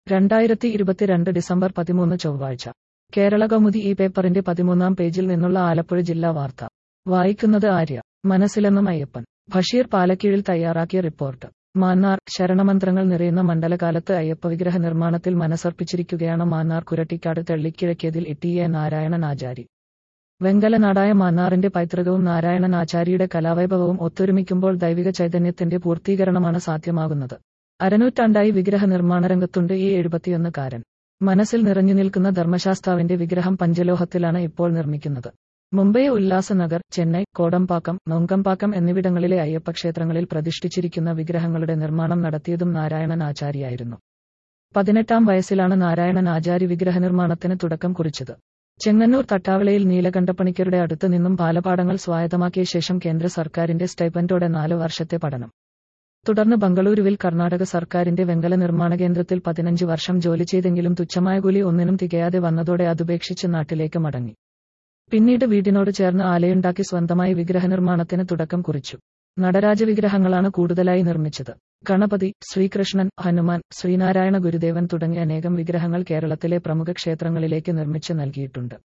രണ്ടായിരത്തി ഇരുപത്തിരണ്ട് ഡിസംബർ പതിമൂന്ന് ചൊവ്വാഴ്ച കേരള കൗമുദി ഈ പേപ്പറിന്റെ പതിമൂന്നാം പേജിൽ നിന്നുള്ള ആലപ്പുഴ ജില്ലാ വാർത്ത വായിക്കുന്നത് ആര്യ മനസ്സിലെന്നും അയ്യപ്പൻ ബഷീർ പാലക്കീഴിൽ തയ്യാറാക്കിയ റിപ്പോർട്ട് മാന്നാർ ശരണമന്ത്രങ്ങൾ നിറയുന്ന മണ്ഡലകാലത്ത് അയ്യപ്പ വിഗ്രഹ നിർമ്മാണത്തിൽ മനസ്സർപ്പിച്ചിരിക്കുകയാണ് മാന്നാർ കുരട്ടിക്കാട് തെള്ളിക്കിഴക്കിയതിൽ ടി എ നാരായണൻ ആചാരി വെങ്കലനാടായ മാന്നാറിന്റെ പൈതൃകവും നാരായണൻ ആചാരിയുടെ കലാവൈഭവവും ഒത്തൊരുമിക്കുമ്പോൾ ദൈവിക ചൈതന്യത്തിന്റെ പൂർത്തീകരണമാണ് സാധ്യമാകുന്നത് അരനൂറ്റാണ്ടായി വിഗ്രഹ നിർമ്മാണ രംഗത്തുണ്ട് ഈ എഴുപത്തിയൊന്നുകാരൻ മനസ്സിൽ നിറഞ്ഞു നിൽക്കുന്ന ധർമ്മശാസ്താവിന്റെ വിഗ്രഹം പഞ്ചലോഹത്തിലാണ് ഇപ്പോൾ നിർമ്മിക്കുന്നത് മുംബൈ ഉല്ലാസനഗർ ചെന്നൈ കോടമ്പാക്കം നൊങ്കമ്പാക്കം എന്നിവിടങ്ങളിലെ അയ്യപ്പ ക്ഷേത്രങ്ങളിൽ പ്രതിഷ്ഠിച്ചിരിക്കുന്ന വിഗ്രഹങ്ങളുടെ നിർമ്മാണം നടത്തിയതും നാരായണൻ ആചാരിയായിരുന്നു പതിനെട്ടാം വയസ്സിലാണ് നാരായണൻ ആചാരി വിഗ്രഹ നിർമ്മാണത്തിന് തുടക്കം കുറിച്ചത് ചെങ്ങന്നൂർ തട്ടാവളയിൽ നീലകണ്ഠപ്പണിക്കരുടെ അടുത്ത് നിന്നും ബാലപാഠങ്ങൾ സ്വായത്തമാക്കിയ ശേഷം കേന്ദ്ര സർക്കാരിന്റെ സ്റ്റൈപ്പൻഡോടെ നാല് വർഷത്തെ പഠനം തുടർന്ന് ബംഗളൂരുവിൽ കർണാടക സർക്കാരിന്റെ വെങ്കല നിർമ്മാണ കേന്ദ്രത്തിൽ പതിനഞ്ച് വർഷം ജോലി ചെയ്തെങ്കിലും തുച്ഛമായ കൂലി ഒന്നിനും തികയാതെ വന്നതോടെ അതുപേക്ഷിച്ച് നാട്ടിലേക്ക് മടങ്ങി പിന്നീട് വീടിനോട് ചേർന്ന് ആലയുണ്ടാക്കി സ്വന്തമായി വിഗ്രഹ നിർമ്മാണത്തിന് തുടക്കം കുറിച്ചു നടരാജ വിഗ്രഹങ്ങളാണ് കൂടുതലായി നിർമ്മിച്ചത് ഗണപതി ശ്രീകൃഷ്ണൻ ഹനുമാൻ ശ്രീനാരായണ ഗുരുദേവൻ തുടങ്ങിയ അനേകം വിഗ്രഹങ്ങൾ കേരളത്തിലെ പ്രമുഖ ക്ഷേത്രങ്ങളിലേക്ക് നിർമ്മിച്ച് നൽകിയിട്ടുണ്ട്